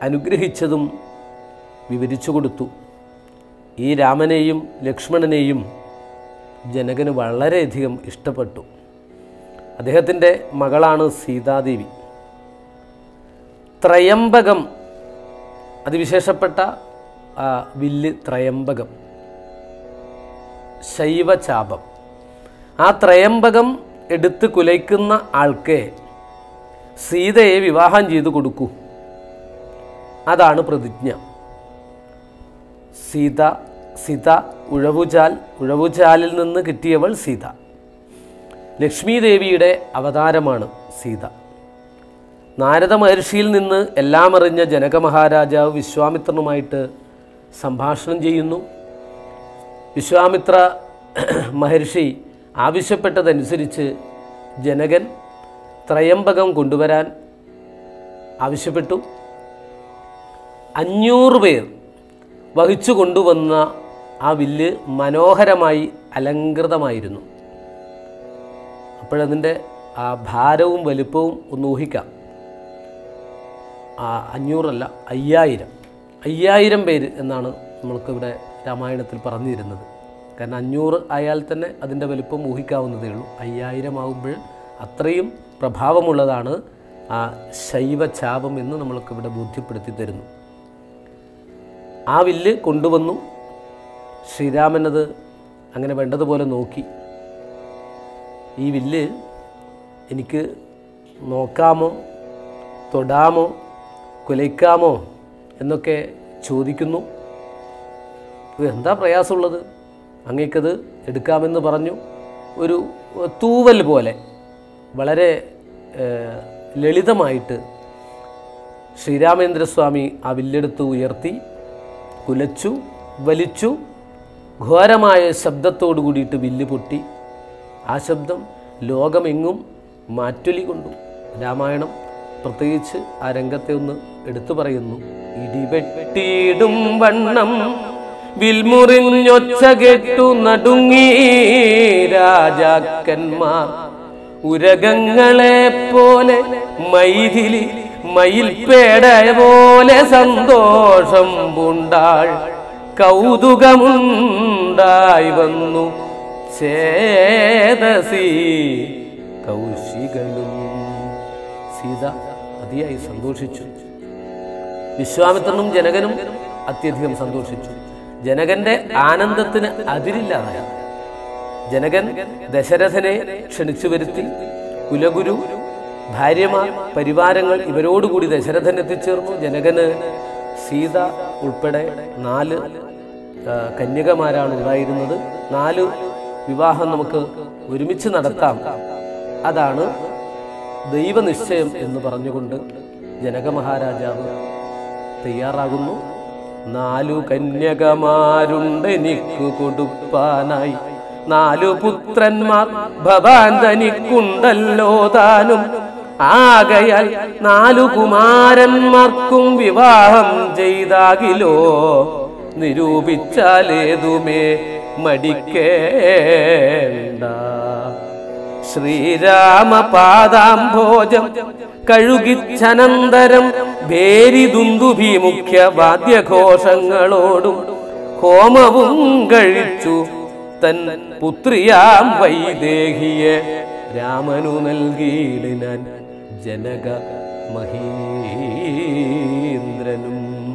അനുഗ്രഹിച്ചതും വിവരിച്ചു കൊടുത്തു ഈ രാമനെയും ലക്ഷ്മണനെയും ജനകന് വളരെയധികം ഇഷ്ടപ്പെട്ടു അദ്ദേഹത്തിൻ്റെ മകളാണ് സീതാദേവി ത്രയംബകം അതിവിശേഷപ്പെട്ട ആ, വില്ല് ത്രയംബകം ശൈവചാപം ആ ത്രയംബകം എടുത്ത് കുലയ്ക്കുന്ന ആൾക്ക് സീതയെ വിവാഹം ചെയ്തു കൊടുക്കൂ അതാണ് പ്രതിജ്ഞ സീത സീത ഉഴവുചാൽ ഉഴവുചാലിൽ നിന്ന് കിട്ടിയവൾ സീത ലക്ഷ്മി ദേവിയുടെ അവതാരമാണ് സീത നാരദ മഹർഷിയിൽ നിന്ന് എല്ലാം അറിഞ്ഞ ജനക മഹാരാജാവ് വിശ്വാമിത്രനുമായിട്ട് സംഭാഷണം ചെയ്യുന്നു വിശ്വാമിത്ര മഹർഷി ആവശ്യപ്പെട്ടതനുസരിച്ച് ജനകൻ ത്രയംബകം കൊണ്ടുവരാൻ ആവശ്യപ്പെട്ടു അഞ്ഞൂറ് പേർ വഹിച്ചു കൊണ്ടുവന്ന ആ വില്ല് മനോഹരമായി അലങ്കൃതമായിരുന്നു അപ്പോഴതിൻ്റെ ആ ഭാരവും വലുപ്പവും ഒന്ന് ഊഹിക്കാം ആ അഞ്ഞൂറല്ല അയ്യായിരം അയ്യായിരം പേര് എന്നാണ് നമ്മൾക്കിവിടെ രാമായണത്തിൽ പറഞ്ഞിരുന്നത് കാരണം അഞ്ഞൂറ് ആയാൽ തന്നെ അതിൻ്റെ വലുപ്പം ഊഹിക്കാവുന്നതേ ഉള്ളൂ അയ്യായിരം ആകുമ്പോൾ അത്രയും പ്രഭാവമുള്ളതാണ് ആ ശൈവചാപം എന്ന് നമ്മൾക്കിവിടെ ബോധ്യപ്പെടുത്തി തരുന്നു ആ വില്ല് കൊണ്ടുവന്നു ശ്രീരാമനത് അങ്ങനെ വേണ്ടതുപോലെ നോക്കി ഈ വില്ല് എനിക്ക് നോക്കാമോ തൊടാമോ കുലയ്ക്കാമോ എന്നൊക്കെ ചോദിക്കുന്നു ഇത് എന്താ പ്രയാസമുള്ളത് അങ്ങേക്കത് എടുക്കാമെന്ന് പറഞ്ഞു ഒരു തൂവൽ പോലെ വളരെ ഏഹ്, ലളിതമായിട്ട് ശ്രീരാമേന്ദ്രസ്വാമി ആ വില്ലെടുത്ത് ഉയർത്തി കുലച്ചു വലിച്ചു ഘോരമായ ശബ്ദത്തോടു കൂടിയിട്ട് വില്ല് പൊട്ടി ആ ശബ്ദം ലോകമെങ്ങും മാറ്റൊലി കൊണ്ടു രാമായണം പ്രത്യേകിച്ച് ആ രംഗത്തെ ഒന്ന് എടുത്തു പറയുന്നു ഇടിവെട്ടിയിടും വണ്ണം വിൽമുറിഞ്ഞൊച്ച കെട്ടു നടുങ്ങി രാജാക്കന്മാർ ഉരകങ്ങളെ പോലെ മൈഥിലി മയിൽപ്പേട പോലെ സന്തോഷം പൂണ്ടാൾ കൗതുകമുണ്ടായി വന്നു ചേതസി കൗശികളും സീത അതിയായി സന്തോഷിച്ചു വിശ്വാമിത്രനും ജനകനും അത്യധികം സന്തോഷിച്ചു ജനകന്റെ ആനന്ദത്തിന് അതിരില്ലാതായി ജനകൻ ദശരഥനെ ക്ഷണിച്ചു വരുത്തി കുലഗുരു ഭാര്യമാർ പരിവാരങ്ങൾ ഇവരോടുകൂടി ദശരഥൻ എത്തിച്ചേർന്നു ജനകന് സീത ഉൾപ്പെടെ നാല് ആ, കന്യകമാരാണ് ഉണ്ടായിരുന്നത് നാല് വിവാഹം നമുക്ക് ഒരുമിച്ച് നടത്താം അതാണ് ദൈവനിശ്ചയം എന്ന് പറഞ്ഞുകൊണ്ട് ജനക മഹാരാജാവ് തയ്യാറാകുന്നു നാലു കന്യകമാരുണ്ടെനിക്കു കൊടുപ്പാനായി നാലു പുത്രന്മാർ ഭവാൻ തനിക്കുണ്ടല്ലോ താനും ആകയാൽ നാലു കുമാരന്മാർക്കും വിവാഹം ചെയ്താകിലോ നിരൂപിച്ചാലേതുമേ മടിക്കേണ്ട ശ്രീരാമപാദാംഭോജം കഴുകിച്ചനന്തരം ഭേരിദുന്ദുഭി മുഖ്യ വാദ്യഘോഷങ്ങളോടും ഹോമവും കഴിച്ചു തൻ പുത്രിയാം വൈദേഹിയെ രാമനു നൽകിയിടിനാൻ ജനക മഹീന്ദ്രനും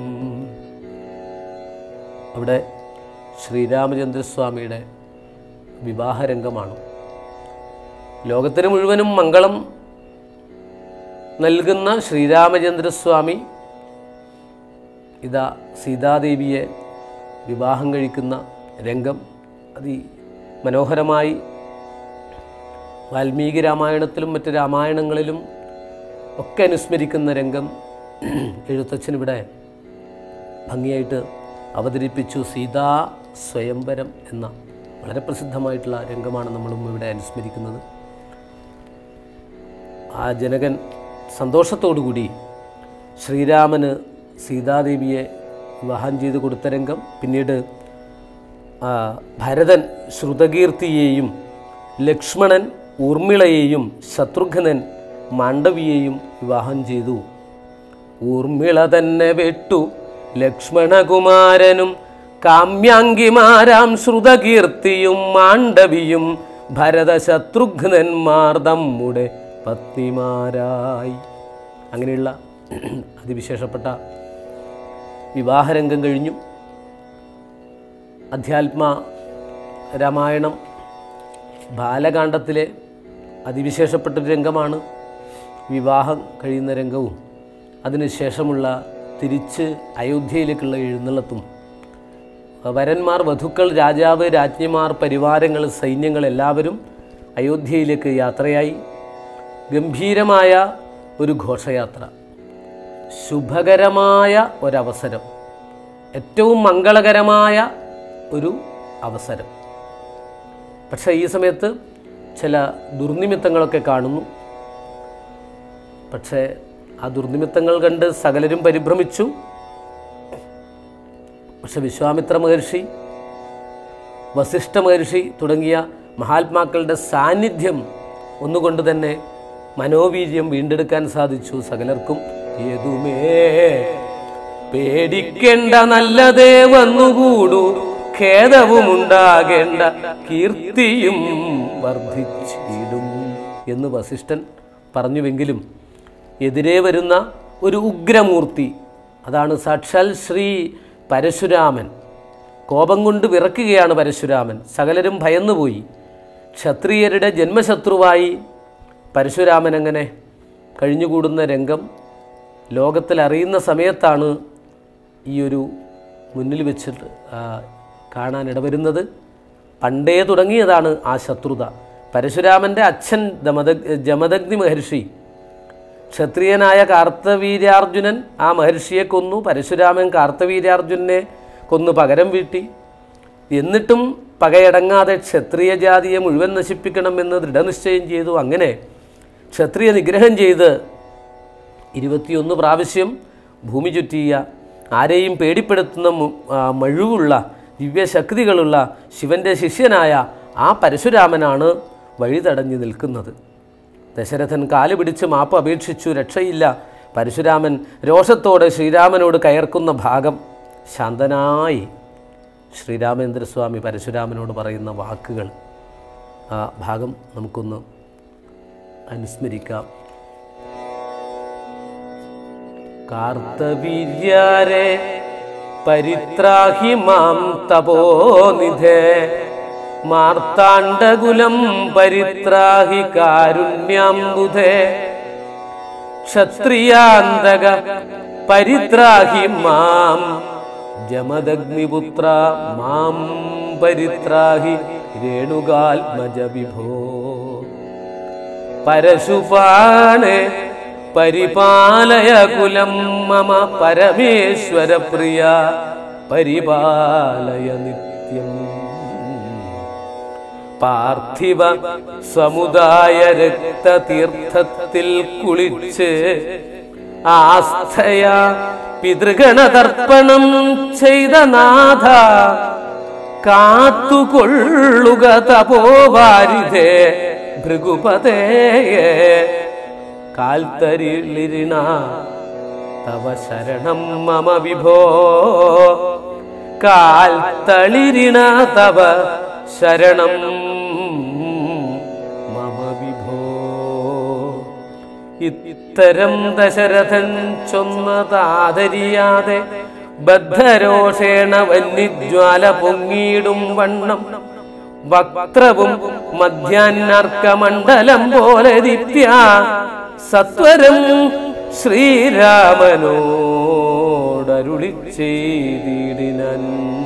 അവിടെ ശ്രീരാമചന്ദ്രസ്വാമിയുടെ വിവാഹരംഗമാണ് ലോകത്തിന് മുഴുവനും മംഗളം നൽകുന്ന ശ്രീരാമചന്ദ്രസ്വാമി ഇതാ സീതാദേവിയെ വിവാഹം കഴിക്കുന്ന രംഗം അതി മനോഹരമായി വാൽമീകി രാമായണത്തിലും മറ്റ് രാമായണങ്ങളിലും ഒക്കെ അനുസ്മരിക്കുന്ന രംഗം എഴുത്തച്ഛനിവിടെ ഭംഗിയായിട്ട് അവതരിപ്പിച്ചു സീതാ സ്വയംവരം എന്ന വളരെ പ്രസിദ്ധമായിട്ടുള്ള രംഗമാണ് നമ്മളും ഇവിടെ അനുസ്മരിക്കുന്നത് ആ ജനകൻ സന്തോഷത്തോടുകൂടി ശ്രീരാമന് സീതാദേവിയെ വിവാഹം ചെയ്ത് കൊടുത്ത രംഗം പിന്നീട് ആ, ഭരതൻ ശ്രുതകീർത്തിയെയും ലക്ഷ്മണൻ ഊർമിളയെയും ശത്രുഘ്നൻ മാണ്ഡവിയെയും വിവാഹം ചെയ്തു ഊർമിള തന്നെ വെട്ടു ലക്ഷ്മണകുമാരനും കാമ്യാങ്കിമാരാം ശ്രുതകീർത്തിയും മാണ്ഡവിയും ഭരതശത്രുഘ്നന്മാർ നമ്മുടെ പത്നിമാരായി അങ്ങനെയുള്ള അതിവിശേഷപ്പെട്ട വിവാഹരംഗം കഴിഞ്ഞു അധ്യാത്മ രാമായണം ബാലകാണ്ഡത്തിലെ അതിവിശേഷപ്പെട്ടൊരു രംഗമാണ് വിവാഹം കഴിയുന്ന രംഗവും അതിനുശേഷമുള്ള തിരിച്ച് അയോധ്യയിലേക്കുള്ള എഴുന്നള്ളത്തും വരന്മാർ വധുക്കൾ രാജാവ് രാജ്ഞിമാർ പരിവാരങ്ങൾ സൈന്യങ്ങൾ എല്ലാവരും അയോധ്യയിലേക്ക് യാത്രയായി ഗംഭീരമായ ഒരു ഘോഷയാത്ര ശുഭകരമായ ഒരവസരം ഏറ്റവും മംഗളകരമായ ഒരു അവസരം പക്ഷേ ഈ സമയത്ത് ചില ദുർനിമിത്തങ്ങളൊക്കെ കാണുന്നു പക്ഷേ ആ ദുർനിമിത്തങ്ങൾ കണ്ട് സകലരും പരിഭ്രമിച്ചു പക്ഷെ വിശ്വാമിത്ര മഹർഷി വസിഷ്ഠ മഹർഷി തുടങ്ങിയ മഹാത്മാക്കളുടെ സാന്നിധ്യം ഒന്നുകൊണ്ട് തന്നെ മനോവീര്യം വീണ്ടെടുക്കാൻ സാധിച്ചു സകലർക്കും ഏതുമേ പേടിക്കേണ്ട നല്ലതേ വന്നുകൂടൂ ഖേദവുമുണ്ടാകേണ്ട കീർത്തിയും വർദ്ധിച്ചിടും എന്ന് വസിഷ്ഠൻ പറഞ്ഞുവെങ്കിലും എതിരെ വരുന്ന ഒരു ഉഗ്രമൂർത്തി അതാണ് സാക്ഷാൽ ശ്രീ പരശുരാമൻ കോപം കൊണ്ട് വിറക്കുകയാണ് പരശുരാമൻ സകലരും ഭയന്നുപോയി ക്ഷത്രിയരുടെ ജന്മശത്രുവായി പരശുരാമൻ അങ്ങനെ കഴിഞ്ഞുകൂടുന്ന രംഗം ലോകത്തിൽ അറിയുന്ന സമയത്താണ് ഈ ഒരു മുന്നിൽ വെച്ചിട്ട് ആ, കാണാൻ ഇടവരുന്നത് പണ്ടേ തുടങ്ങിയതാണ് ആ ശത്രുത പരശുരാമൻ്റെ അച്ഛൻ ദമദ ജമദഗ്നി മഹർഷി ക്ഷത്രിയനായ കാർത്തവീര്യാർജുനൻ ആ മഹർഷിയെ കൊന്നു പരശുരാമൻ കാർത്തവീര്യാർജുനെ കൊന്നു പകരം വീട്ടി എന്നിട്ടും പകയടങ്ങാതെ ക്ഷത്രിയ ജാതിയെ മുഴുവൻ നശിപ്പിക്കണമെന്ന് ദൃഢനിശ്ചയം ചെയ്തു അങ്ങനെ ക്ഷത്രിയ നിഗ്രഹം ചെയ്ത് ഇരുപത്തിയൊന്ന് പ്രാവശ്യം ഭൂമി ചുറ്റിയ ആരെയും പേടിപ്പെടുത്തുന്ന മു- ആ, മഴുവുള്ള ദിവ്യശക്തികളുള്ള ശിവൻ്റെ ശിഷ്യനായ ആ പരശുരാമനാണ് വഴി തടഞ്ഞു നിൽക്കുന്നത് ദശരഥൻ കാല് പിടിച്ച് മാപ്പ് അപേക്ഷിച്ചു രക്ഷയില്ല പരശുരാമൻ രോഷത്തോടെ ശ്രീരാമനോട് കയർക്കുന്ന ഭാഗം ശാന്തനായി ശ്രീരാമേന്ദ്രസ്വാമി പരശുരാമനോട് പറയുന്ന വാക്കുകൾ ആ ഭാഗം നമുക്കൊന്ന് അനുസ്മരിക്കാം കാർത്തവീര്യാരെ പരിത്രാഹി മാം തപോനിധേ മാർത്താണ്ഡകുലം പരിത്രാഹി കാരുണ്യാംബുധേ ക്ഷത്രിയാന്തക പരിത്രാഹി മാം ജമദഗ്നിപുത്ര മാം പരിത്രാഹി രേണുകാത്മജ വിഭോ പരശുപാണെ പരിപാലയ കുലം മമ പരമേശ്വര പ്രിയ പരിപാലയ നിത്യം പാർത്ഥിവ സമുദായ രക്തതീർത്ഥത്തിൽ കുളിച്ച് ആസ്ഥയ പിതൃഗണതർപ്പണം ചെയ്ത നാഥ കാത്തുകൊള്ളുക തപോവാരിധേ ഭൃഗുപതേ കാൽത്തരിളിരിണ തവ ശരണം മമ വിഭോ കാൽത്തളിരിണ തവ ശരണം മമ വിഭോ ഇത്തരം ദശരഥൻ ചൊന്നതാദരിയാതെ ബദ്ധരോഷേണ വന്യജ്വാല പൊങ്ങിയിടും വണ്ണം വക്ത്രവും മധ്യാന്നർക്കമണ്ഡലം പോലെ ദിത്യ സത്വരം ശ്രീരാമനോടരുളി ചെയ്തിടിനൻ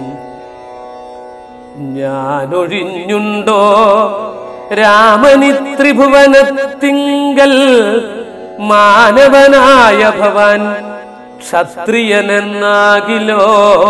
ഞാനൊഴിഞ്ഞുണ്ടോ രാമനി ത്രിഭുവനത്തിങ്കൽ മാനവനായ ഭവാൻ ക്ഷത്രിയനെന്നാകിലോ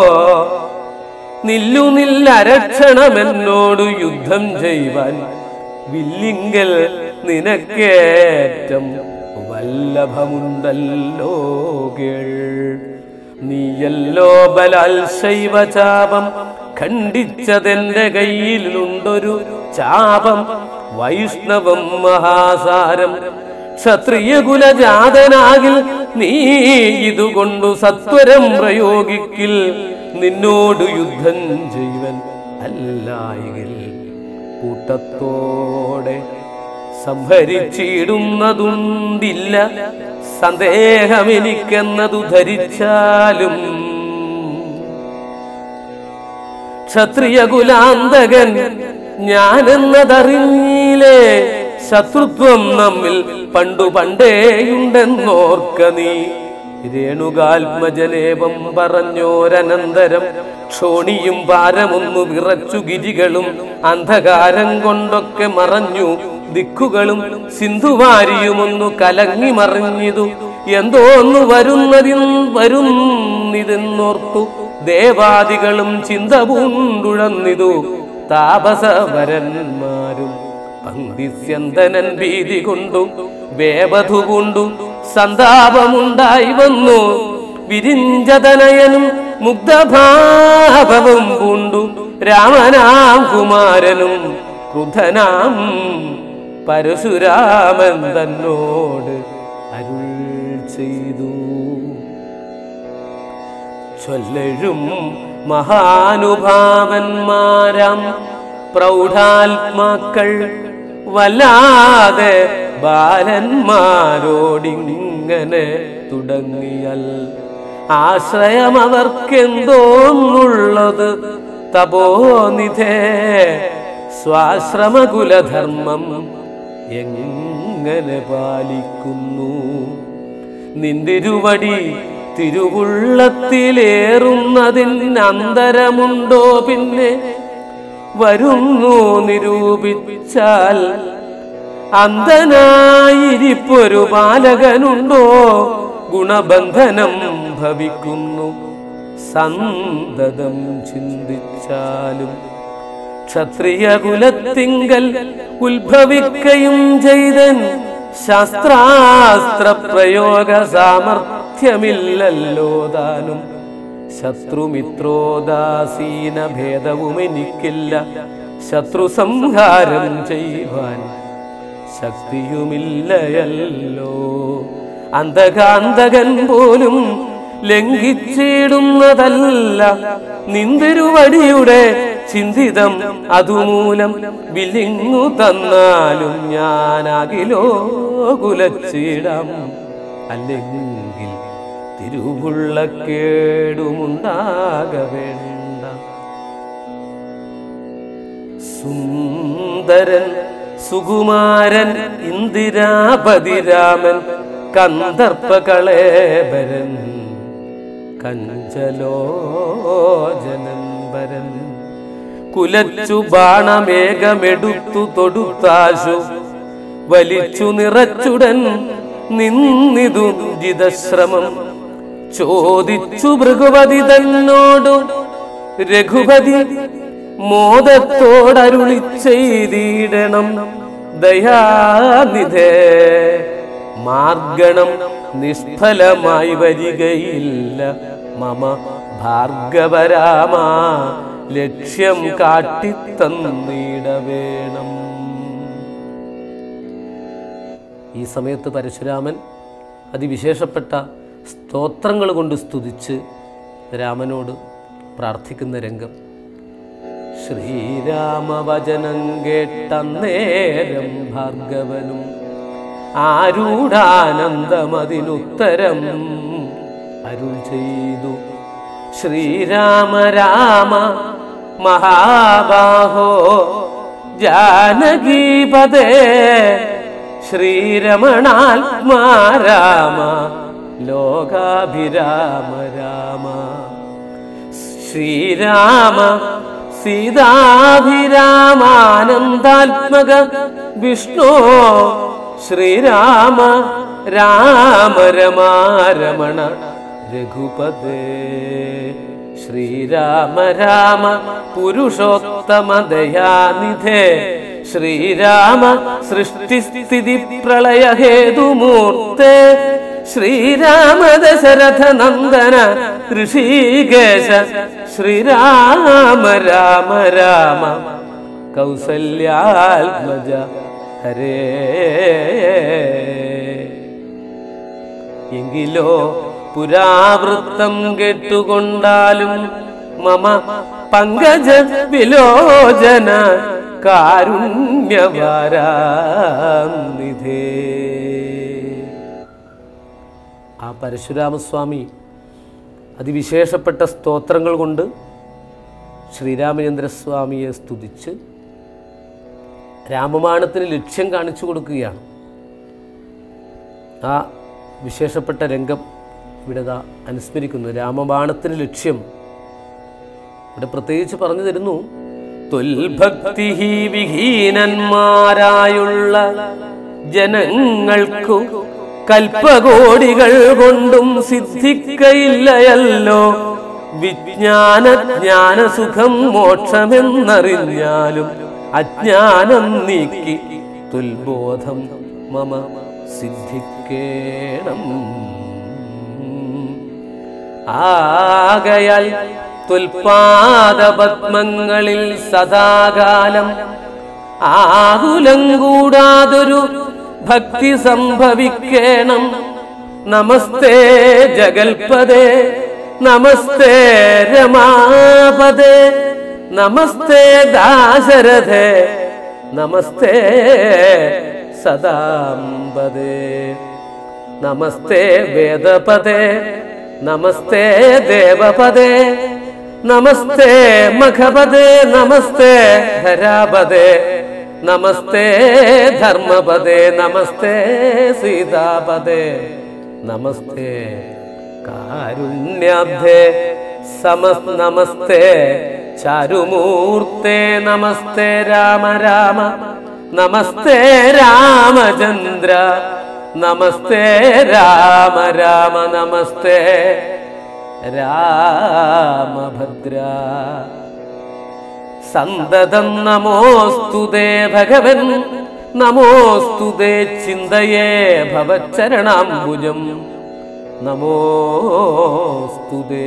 നില്ലു നില്ലരക്ഷണമെന്നോടു യുദ്ധം ചെയ്യുവാൻ വില്ലിങ്കൽ നിനക്കേറ്റം വല്ലഭമുണ്ടല്ലോ കേൾ നീയല്ലോ ബലാൽ ശൈവചാപം ഖണ്ഡിച്ചതെന്റെ കയ്യിലുണ്ടൊരു ചാപം വൈഷ്ണവം മഹാസാരം ക്ഷത്രിയ കുലജാതനാകിൽ നീ ഇതുകൊണ്ടു സത്വരം പ്രയോഗിക്കിൽ നിന്നോട് യുദ്ധം ചെയ്യുവൻ അല്ലായെങ്കിൽ കൂട്ടത്തോടെ സംഭരിച്ചിടുന്നതുണ്ടില്ല സന്ദേഹമെനിക്കെന്നതു ധരിച്ചാലും ക്ഷത്രിയ കുലാന്തകൻ ഞാനെന്നതറിഞ്ഞില്ലേ ശത്രുത്വം നമ്മിൽ പണ്ടു പണ്ടേയുണ്ടെന്നോർക്ക നീ രേണുകാത്മജനേവം പറഞ്ഞോരനന്തരം ക്ഷോണിയും ഭാരമൊന്നു വിറച്ചു ഗിരികളും അന്ധകാരം കൊണ്ടൊക്കെ മറഞ്ഞു ദിക്കുകളും സിന്ധുവാരിയുമൊന്നു കലങ്ങി മറിഞ്ഞിതു എന്തോന്നു വരുന്നതിൻ വരുന്നിതെന്നോർത്തു ദേവാദികളും ചിന്ത പൂണ്ടുഴന്നിതു താപസവരന്മാരും പങ്ക്തിസ്യന്തനൻ ഭീതി കൊണ്ടു വേവധു കൊണ്ടു സന്താപമുണ്ടായി വന്നു വിരിഞ്ചതനയനും മുഗ്ധഭാവവും പൂണ്ടു രാമനാം കുമാരനും ക്രുധനാം പരശുരാമൻ തന്നോട് അരുൾ ചെയ്തു ചൊല്ലഴും മഹാനുഭാവന്മാരാം പ്രൗഢാത്മാക്കൾ വല്ലാതെ ബാലന്മാരോടിങ്ങനെ തുടങ്ങിയാൽ ആശ്രയം അവർക്കെന്തോന്നുള്ളത് തപോനിധേ സ്വാശ്രമകുലധർമ്മം എങ്ങനെ പാലിക്കുന്നു നിന്തിരുവടി തിരുവുള്ളത്തിലേറുന്നതിന് അന്തരമുണ്ടോ പിന്നെ വരുന്നു നിരൂപിച്ചാൽ അന്ധനായിരിപ്പൊരു ബാലകനുണ്ടോ ഗുണബന്ധനം ഭവിക്കുന്നു സന്തതം ചിന്തിച്ചാലും ക്ഷത്രിയ കുലത്തിങ്കൽ ഉത്ഭവിക്കയും ചെയ്തൻ ശസ്ത്രാസ്ത്ര പ്രയോഗ സാമർഥ്യമില്ലല്ലോ താനും ശത്രുമിത്രോദാസീന ഭേദവും എനിക്കില്ല ശത്രു സംഹാരം ചെയ്യുവാൻ ശക്തിയുമില്ലയല്ലോ അന്ധകാന്തകൻ പോലും ലംഘിച്ചിടുന്നതല്ല നിന്തിരുവടിയുടെ ചിന്തിതം അതുമൂലം വിലിങ്ങു തന്നാലും ഞാനാകിലോ കുലച്ചിടാം അല്ലെങ്കിൽ തിരുവുള്ളക്കേടുമുണ്ടാക വേണ്ട സുന്ദരൻ സുകുമാരൻ ഇന്ദിരാപതിരാമൻ കന്ദർപ്പകളേബരൻ കഞ്ചലോജനൻ വരൻ കുലച്ചു ബാണമേഘമെടുത്തു തൊടുത്താശു വലിച്ചു നിറച്ചുടൻ നിന്നിതു ജിതശ്രമം ചോദിച്ചു ഭൃഗുപതി തന്നോടു രഘുപതി മോദത്തോടരുളി ചെയ്തിടണം ദയാനിധേ മാർഗണം നിഷ്ഫലമായി വരികയില്ല മമ ഭാർഗവരാമ ലക്ഷ്യം കാട്ടിത്തന്നിട വേണം ഈ സമയത്ത് പരശുരാമൻ അതിവിശേഷപ്പെട്ട സ്തോത്രങ്ങൾ കൊണ്ട് സ്തുതിച്ച് രാമനോട് പ്രാർത്ഥിക്കുന്ന രംഗം ശ്രീരാമവചനം കേട്ടന്നേരം ഭാർഗവനും ആരൂഢാനന്ദമതിനുത്തരം അരുൾ ചെയ്തു ശ്രീരാമ രാമ മഹാബാഹോ ജാനകീപദേ ശ്രീരമണാത്മാ രാമ ലോകാഭിരാമ രാമ ശ്രീരാമ സീതാഭിരാമാനന്ദാത്മക വിഷ്ണു ശ്രീരാമ രാമ രമാരമണ രഘുപദേ ശ്രീരാമ രാമ പുരുഷോത്തമ ദയാനിധേ ശ്രീരാമ സൃഷ്ടിസ്ഥിതി പ്രളയ ഹേതുമൂർത്തേ ശ്രീരാമ ദശരഥ നന്ദന ഋഷികേശ ശ്രീരാമ രാമ രാമ കൗസല്യാത്മജ ഹരേ എങ്കിലോ പുരാവൃത്തം കേട്ടുകൊണ്ടാലും മമ പങ്കജ വിലോചന കാരുണ്യവാരാനിധേ ആ പരശുരാമസ്വാമി അതിവിശേഷപ്പെട്ട സ്തോത്രങ്ങൾ കൊണ്ട് ശ്രീരാമചന്ദ്രസ്വാമിയെ സ്തുതിച്ച് രാമബാണത്തിന് ലക്ഷ്യം കാണിച്ചു കൊടുക്കുകയാണ് ആ വിശേഷപ്പെട്ട രംഗം ഇവിടെ ദാ അനുസ്മരിക്കുന്നു രാമബാണത്തിന് ലക്ഷ്യം ഇവിടെ പ്രത്യേകിച്ച് പറഞ്ഞു തരുന്നു തൊൽഭക്തി വിഹീനന്മാരായുള്ള ജനങ്ങൾക്കു കൽപ്പകോടികൾ കൊണ്ടും സിദ്ധിക്കയില്ലയല്ലോ വിജ്ഞാന ജ്ഞാനസുഖം മോക്ഷമെന്നറിഞ്ഞാലും അജ്ഞാനം നീക്കി തുൽബോധം മമ സിദ്ധിക്കേണം ആകയാൽ തുൽപാദപത്മങ്ങളിൽ സദാകാലം ആകുലം കൂടാതൊരു ഭക്തി സംഭവിക്കണം നമസ്തേ ജഗൽപദേ നമസ്തേ രമാപദേ നമസ്തേ ദാശരഥേ നമസ്തേ സദാംബദേ നമസ്തേ വേദപദേ നമസ്തേ ദേവപദേ നമസ്തേ മഖപദേ നമസ്തേ ധരാപദേ നമസ്തേ ധർമ്മപദേ നമസ്തേ സീതാപദേ നമസ്തേ കാരുണ്യാബ്ധേ സമസ് നമസ്തേ ചാരുമൂർത്തേ നമസ്തേ രാമ രാമ നമസ്തേ രാമചന്ദ്ര നമസ്തേ രാമ രാമ നമസ്തേ രാമഭദ്ര സന്തതം നമോസ്തുതേ ഭഗവൻ നമോസ്തുതേ ചിന്തയേ ഭവച്ചരണാംബുജം നമോസ്തുതേ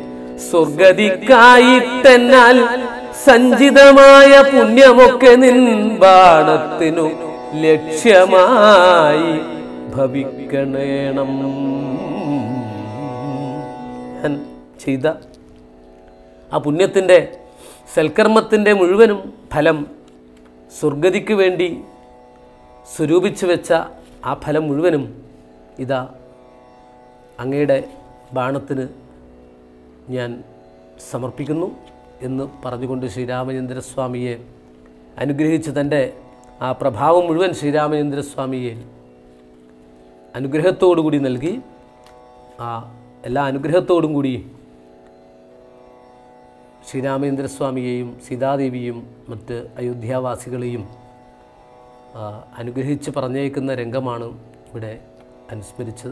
സ്വർഗതിക്കായിട്ടെന്നാൽ സഞ്ചിതമായ പുണ്യമൊക്കെ നിൻ ബാണത്തിനു ലക്ഷ്യമായി ഭവിക്കണേണം ഞാൻ ചെയ്ത ആ പുണ്യത്തിൻ്റെ സൽക്കർമ്മത്തിൻ്റെ മുഴുവനും ഫലം സ്വർഗതിക്ക് വേണ്ടി സ്വരൂപിച്ചു വെച്ച ആ ഫലം മുഴുവനും ഇതാ അങ്ങയുടെ ബാണത്തിന് ഞാൻ സമർപ്പിക്കുന്നു എന്ന് പറഞ്ഞുകൊണ്ട് ശ്രീരാമചന്ദ്രസ്വാമിയെ അനുഗ്രഹിച്ച് തൻ്റെ ആ പ്രഭാവം മുഴുവൻ ശ്രീരാമചന്ദ്രസ്വാമിയെ അനുഗ്രഹത്തോടുകൂടി നൽകി ആ എല്ലാ അനുഗ്രഹത്തോടും കൂടി ശ്രീരാമചന്ദ്രസ്വാമിയെയും സീതാദേവിയും മറ്റ് അയോധ്യാവാസികളെയും ആ, അനുഗ്രഹിച്ച് പറഞ്ഞേക്കുന്ന രംഗമാണ് ഇവിടെ അനുസ്മരിച്ചത്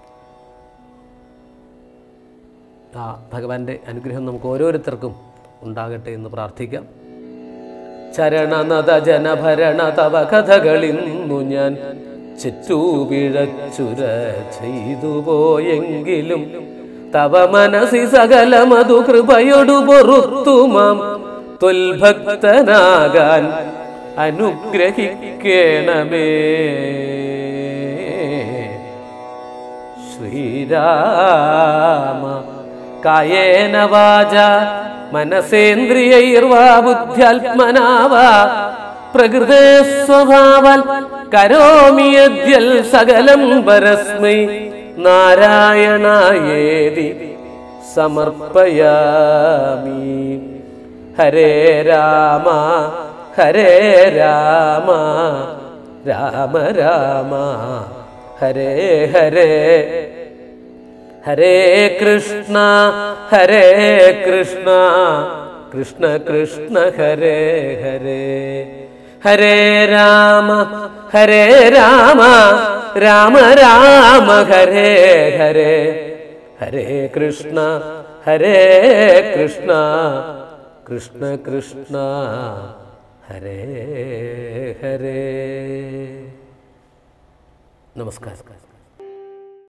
ആ ഭഗവാന്റെ അനുഗ്രഹം നമുക്ക് ഓരോരുത്തർക്കും ഉണ്ടാകട്ടെ എന്ന് പ്രാർത്ഥിക്കാം ചരണനത ജനഭരണ തവ കഥകളിന്നു ഞാൻ ചെറ്റൂപിഴച്ചുര ചെയ്തു പോയെങ്കിലും തവ മനസി സകലമതു കൃപയൊടു പൊറുത്തുമാം തൊൽഭക്തനാകാൻ അനുഗ്രഹിക്കണമേ ശ്രീരാമ കായേന വാച മനസേന്ദ്രിയൈർവാ ബുദ്ധ്യാത്മനാ വാ പ്രകൃതേ സ്വഭാവാൽ കരോമി യദ്യൽ സകലം പരസ്മൈ നാരായണായേതി സമർപ്പയാമി ഹരേ രാമ ഹരേ രാമ രാമ രാമ ഹരേ ഹരേ ഹരേ കൃഷ്ണ ഹരേ കൃഷ്ണ കൃഷ്ണ കൃഷ്ണ ഹരേ ഹരേ ഹരേ രാമ ഹരേ രാമ രാമ രാമ ഹരേ ഹരേ ഹരേ കൃഷ്ണ ഹരേ കൃഷ്ണ കൃഷ്ണ കൃഷ്ണ ഹരേ ഹരേ നമസ്കാരം